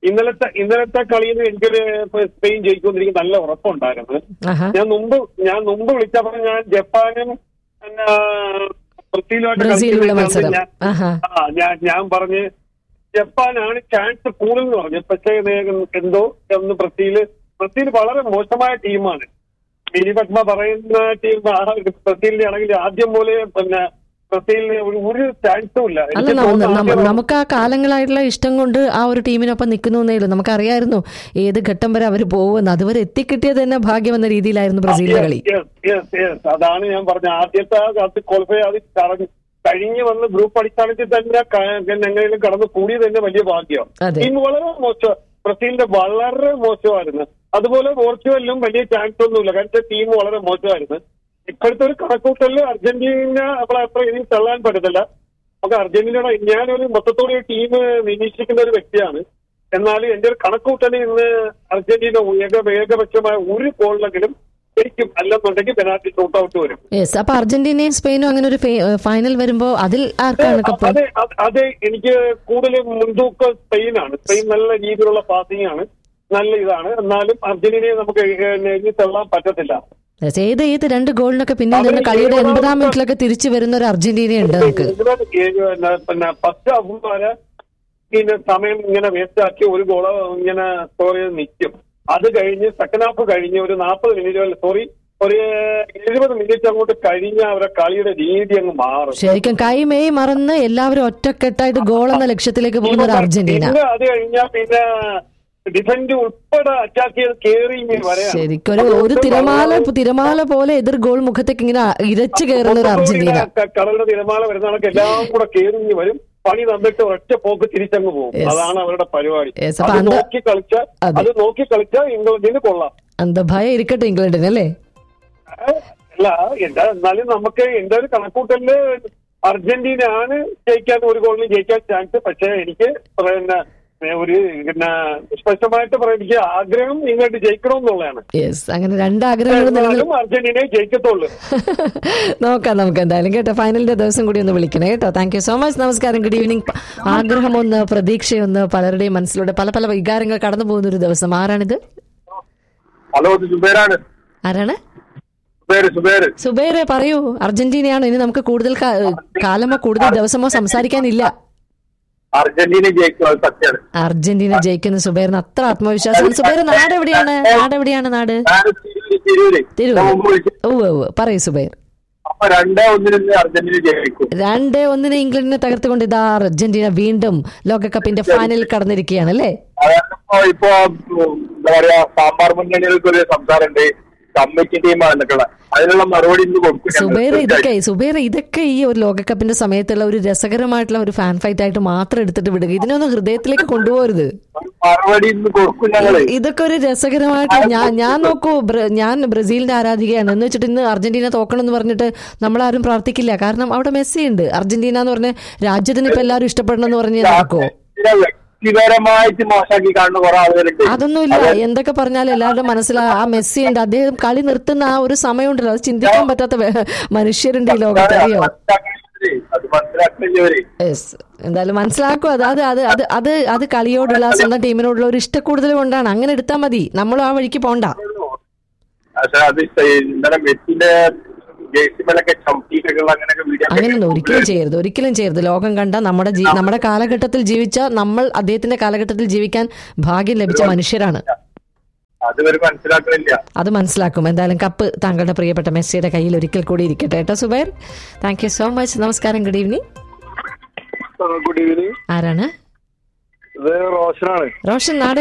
Speaker 5: ഇന്നലത്തെ ഇന്നലത്തെ കളിയിൽ എനിക്കൊരു ഇപ്പൊ സ്പെയിൻ ജയിക്കുമെന്ന് എനിക്ക് നല്ല ഉറപ്പുണ്ടായിരുന്നു
Speaker 2: ആഹാ
Speaker 5: ഞാൻ മുമ്പ് ഞാൻ മുമ്പ് വിളിച്ചപ്പോൾ ഞാൻ ജപ്പാനും പിന്നെ ബ്രസീലുമായിട്ട്
Speaker 2: ബ്രസീലിലുള്ള
Speaker 5: കളിക്കുന്ന
Speaker 2: മത്സരം
Speaker 5: ഞാൻ-
Speaker 2: ആഹാ
Speaker 5: ആ ഞാൻ ഞാൻ പറഞ്ഞ് ജപ്പാനാണ് ചാൻസ് കൂടുതൽ എന്ന് പറഞ്ഞു പക്ഷേ ഇത് എന്തോ ഒന്ന് ബ്രസീല് ബ്രസീൽ വളരെ മോശമായ ടീമാണ് മിനി പത്മ പറയുന്ന ടീം ബ്രസീലിന്റെ ആണെങ്കിൽ ആദ്യം പോലെ പിന്നെ ബ്രസീലിന് ഒരു ഒരു ചാൻസും ഇല്ല
Speaker 2: അല്ല
Speaker 5: എനിക്ക്
Speaker 2: ന-
Speaker 5: തോന്നുന്നു
Speaker 2: നമ്മ-
Speaker 5: ആദ്യം
Speaker 2: നമുക്ക് ആ കാലങ്ങളായിട്ടുള്ള ഇഷ്ടം കൊണ്ട് ആ ഒരു ടീമിനൊപ്പം നിൽക്കുന്നേ ഉള്ളൂ നമുക്കറിയായിരുന്നു ഏത് ഘട്ടം വരെ അവർ പോകുമെന്ന് അതുവരെ എത്തിക്കിട്ടിയത് തന്നെ ഭാഗ്യം എന്ന രീതിയിലായിരുന്നു ബ്രസീലിന്റെ കളി
Speaker 5: Yes, yes, yes. അതാണ് ഞാൻ പറഞ്ഞ ആദ്യത്തെ അത് ക്വാളിഫൈ അത് കറങ്ങി കഴിഞ്ഞ് വന്ന് ഗ്രൂപ്പ് അടിസ്ഥാനത്തിൽ തന്നെ ക- പിന്നെ എങ്ങനെയും കടന്നു കൂടിയത് തന്നെ വലിയ ഭാഗ്യം
Speaker 2: അതെ.
Speaker 5: ടീം വളരെ മോശം ബ്രസീലിന്റെ വളരെ മോശമായിരുന്നു അതുപോലെ പോർച്ചുഗലിലും വലിയ ചാൻസ് ഒന്നുമില്ല കാരണം ടീം വളരെ മോശമായിരുന്നു ഇപ്പോഴത്തെ ഒരു കണക്കൂട്ടലിൽ അർജന്റീന നമ്മളെ അത്ര ഇനി തള്ളാൻ പറ്റത്തില്ല നമുക്ക് അർജന്റീനയുടെ ഞാനൊരു മൊത്തത്തോടെ ടീം നിരീക്ഷിക്കുന്ന ഒരു വ്യക്തിയാണ് എന്നാൽ എന്റെ ഒരു കണക്കൂട്ടലിൽ ഇന്ന് അർജന്റീന ഏക ഏകപക്ഷമായ ഒരു ഗോളിലെങ്കിലും ശരിക്കും അല്ലെന്നുണ്ടെങ്കിൽ പെനാൽറ്റി ഷൂട്ട് ഔട്ട് വരും
Speaker 2: യെസ് അപ്പൊ അർജന്റീനയും സ്പെയിനും അങ്ങനെ ഒരു ഫൈനൽ വരുമ്പോ അതിൽ ആർക്കാണ് കപ്പ്
Speaker 5: അതെ അത് അതെ എനിക്ക് കൂടുതൽ മുൻതൂക്കം സ്പെയിനാണ് സ്പെയിൻ നല്ല രീതിയിലുള്ള പാസിംഗ് ആണ് നല്ല ഇതാണ് എന്നാലും അർജന്റീനയെ നമുക്ക് എഴുതി തള്ളാൻ പറ്റത്തില്ല
Speaker 2: Yes, ഏത് ഏത് രണ്ട് ഗോളിനൊക്കെ പിന്നെ
Speaker 5: അവര്
Speaker 2: നിന്ന് കളിയുടെ
Speaker 5: ഏഴാമത്തെ-
Speaker 2: എൺപതാം മിനിറ്റിലൊക്കെ തിരിച്ചു വരുന്ന ഒരു അർജന്റീന ഉണ്ട് നമുക്ക്
Speaker 5: ഇവിടെ ഏഴ് പിന്നെ പിന്നെ പത്ത് ഹാഫ് വരെ പിന്നെ സമയം ഇങ്ങനെ വേസ്റ്റ് ആക്കി ഒരു ഗോള് ഇങ്ങനെ സ്കോർ ചെയ്ത് നിൽക്കും അത് കഴിഞ്ഞ് സെക്കൻഡ് ഹാഫ് കഴിഞ്ഞ് ഒരു നാൽപ്പത് മിനിറ്റ് സോറി ഒരു എഴുപത് മിനിറ്റ് അങ്ങോട്ട് കഴിഞ്ഞ അവരെ കളിയുടെ രീതി അങ്ങ് മാറും
Speaker 2: ശരിക്കും കൈമേയ് മറന്ന് എല്ലാവരും ഒറ്റക്കെട്ടായിട്ട് ഗോൾ എന്ന ലക്ഷ്യത്തിലേക്ക് പോകുന്ന ഒരു അർജന്റീന
Speaker 5: പിന്നെ അത് കഴിഞ്ഞാൽ പിന്നെ ഡിഫൻഡ് ഉൾപ്പെടെ അറ്റാക്ക് ചെയ്ത് കയറി ഇങ്ങനെ വരെയാണ്
Speaker 2: ശരിക്കും ഒരു ഒരു തിരമാല തിരമാല പോലെ എതിർ ഗോൾ മുഖത്തേക്ക് ഇങ്ങനെ ഇരച്ചു കയറുന്ന ഒരു അർജന്റീന
Speaker 5: ക- കടലിന്റെ തിരമാല വരുന്ന കണക്ക് എല്ലാം കൂടെ കയറി ഇങ്ങ് വരും പണി തന്നിട്ട് ഒറ്റ പോക്ക് തിരിച്ചങ്ങ് പോകും
Speaker 2: Yes.
Speaker 5: അതാണ് അവരുടെ പരിപാടി
Speaker 2: Yes, അപ്പൊ
Speaker 5: അത്
Speaker 2: അന്ത-
Speaker 5: നോക്കി കളിച്ചാൽ
Speaker 2: അതെ.
Speaker 5: അത് നോക്കി കളിച്ചാൽ ഇംഗ്ലണ്ടിന് കൊള്ളാം
Speaker 2: അന്ത ഭയം ഇരിക്കട്ടെ ഇംഗ്ലണ്ടിന് അല്ലേ
Speaker 5: ഏ? അല്ല എന്താ എന്നാലും നമുക്ക് എന്റെ ഒരു കണക്കൂട്ടലില് അർജന്റീന ആണ് ജയിക്കാൻ ഒരു ഗോളിന് ജയിക്കാൻ ചാൻസ് പക്ഷെ എനിക്ക് പിന്നെ ഒരു പിന്നെ സ്പഷ്ടമായിട്ട് പറയാം എനിക്ക് ആഗ്രഹം ഇങ്ങോട്ട് ജയിക്കണമെന്നുള്ളതാണ്
Speaker 2: യെസ് അങ്ങനെ രണ്ടാഗ്രഹങ്ങൾ നിലനിൽ
Speaker 5: എന്നാലും അർജന്റീനയെ ജയിക്കത്തുള്ളൂ
Speaker 2: നോക്കാം നമുക്ക് എന്തായാലും കേട്ടോ ഫൈനലിന്റെ ദിവസം കൂടി ഒന്ന് വിളിക്കണേ കേട്ടോ താങ്ക് യു സോ മച്ച് നമസ്കാരം ഗുഡ് ഈവനിങ് ആഗ്രഹമൊന്ന് പ്രതീക്ഷയൊന്ന് പലരുടെയും മനസ്സിലൂടെ പല പല വികാരങ്ങൾ കടന്നു പോകുന്ന ഒരു ദിവസം ആരാണിത്
Speaker 3: ഹലോ ഇത് സുബേരാണ്
Speaker 2: ആരാണ്
Speaker 3: സുബേര് സുബേര്
Speaker 2: സുബൈറെ പറയൂ അർജന്റീനയാണ് ഇനി നമുക്ക് കൂടുതൽ കാ- കാലമോ കൂടുതൽ ദിവസമോ സംസാരിക്കാനില്ല
Speaker 3: അർജന്റീന ജയിക്കും അത് സത്യമാണ്
Speaker 2: അർജന്റീന ജയിക്കുന്ന സുബൈറിന് അത്ര ആത്മവിശ്വാസമാണ് സുബൈർ നാട് എവിടെയാണ് നാട് എവിടെയാണ് നാട്
Speaker 3: ഞാൻ തിരൂര് തിരൂര്
Speaker 2: തിരൂര്.
Speaker 3: ഞാൻ മുമ്പ് വിളിച്ചു
Speaker 2: ഓ ഓ പറയൂ സുബൈർ
Speaker 3: അപ്പൊ രണ്ടേ ഒന്നിന് അർജന്റീന ജയിക്കും
Speaker 2: രണ്ട് ഒന്നിന് ഇംഗ്ലണ്ടിനെ തകർത്തുകൊണ്ട് ഇതാ അർജന്റീന വീണ്ടും ലോകകപ്പിന്റെ ഫൈനലിൽ കടന്നിരിക്കുകയാണ് അല്ലേ
Speaker 3: അതാണിപ്പോ ഇപ്പൊ ഉം, എന്താ പറയാ സാമ്പാർ മുന്നണികൾക്കൊരു സംസാരമുണ്ട് കമ്മിറ്റി ടീമാണ് എന്നിട്ടുള്ള അതിനുള്ള മറുപടി ഇന്ന് കൊടുക്കും ഞങ്ങൾ.
Speaker 2: സുബൈർ ഇതൊക്കെ സുബൈർ ഇതൊക്കെ ഈ ഒരു ലോകകപ്പിന്റെ സമയത്തുള്ള ഒരു രസകരമായിട്ടുള്ള ഒരു ഫാൻ ഫൈറ്റ് ആയിട്ട് മാത്രം എടുത്തിട്ട് വിടുക ഇതിനൊന്നും ഹൃദയത്തിലേക്ക് കൊണ്ടുപോകരുത്
Speaker 3: മറുപടി ഇന്ന് കൊടുക്കും ഞങ്ങള്
Speaker 2: ഇതൊക്കെ ഒരു രസകരമായിട്ട് ഞാൻ ഞാൻ നോക്കൂ ബ്ര- ഞാൻ ബ്രസീലിന്റെ ആരാധികയാണ് എന്ന് വെച്ചിട്ട് ഇന്ന് അർജന്റീന തോക്കണം എന്ന് പറഞ്ഞിട്ട് നമ്മളാരും പ്രാർത്ഥിക്കില്ല കാരണം അവിടെ മെസ്സി ഉണ്ട് അർജന്റീന എന്ന് പറഞ്ഞ രാജ്യത്തിന് ഇപ്പൊ എല്ലാവരും ഇഷ്ടപ്പെടണം എന്ന് പറഞ്ഞ് നടക്കോ
Speaker 3: ഇതിനെ വ്യക്തിപരമായിട്ട് മോശമാക്കി കാണുന്ന കുറെ ആളുകളുണ്ട്
Speaker 2: അതൊന്നുമില്ല എന്തൊക്കെ പറഞ്ഞാലും എല്ലാവരുടെ മനസ്സിൽ ആ- ആ മെസ്സി ഉണ്ട് അദ്ദേഹം കളി നിർത്തുന്ന ആ ഒരു സമയമുണ്ടല്ലോ അത് ചിന്തിക്കാൻ പറ്റാത്ത വേ- മനുഷ്യരുണ്ട് ഈ ലോകത്ത് അറിയോ
Speaker 3: മനസ്സിലാക്കിയവര്, അത് മനസ്സിലാക്കിയവര്
Speaker 2: യെസ് എന്തായാലും മനസ്സിലാക്കും അത് അത് അത് അത് അത് അത് കളിയോടുള്ള സ്വന്തം ടീമിനോടുള്ള ഒരു ഇഷ്ടക്കൂടുതൽ കൊണ്ടാണ് അങ്ങനെ എടുത്താൽ മതി നമ്മളും ആ വഴിക്ക് പോണ്ട
Speaker 3: പക്ഷെ അത് ഇന്നലെ മെസ്സിന്റെ ജേഴ്സി മേലൊക്കെ ചവിട്ടിയിട്ടൊക്കെ അങ്ങനെയൊക്കെ വീഡിയോ
Speaker 2: അങ്ങനെയൊന്നും ഒരിക്കലും ചെയ്യരുത് ഒരിക്കലും ചെയ്യരുത് ലോകം കണ്ട നമ്മുടെ ജീ- നമ്മുടെ കാലഘട്ടത്തിൽ ജീവിച്ച നമ്മൾ അദ്ദേഹത്തിന്റെ കാലഘട്ടത്തിൽ ജീവിക്കാൻ ഭാഗ്യം ലഭിച്ച മനുഷ്യരാണ്
Speaker 3: അതുവരെ മനസ്സിലാക്കുന്നില്ല
Speaker 2: അത് മനസ്സിലാക്കും എന്തായാലും കപ്പ് താങ്കളുടെ പ്രിയപ്പെട്ട മെസ്സിയുടെ കയ്യിൽ ഒരിക്കൽ കൂടി ഇരിക്കട്ടെ കേട്ടോ Zubair thank you so much നമസ്കാരം ഗുഡ് ഈവനിങ്
Speaker 5: ഗുഡ് ഈവനിങ്
Speaker 2: ആരാണ്
Speaker 5: ഇത് റോഷനാണ്
Speaker 2: റോഷൻ നാട്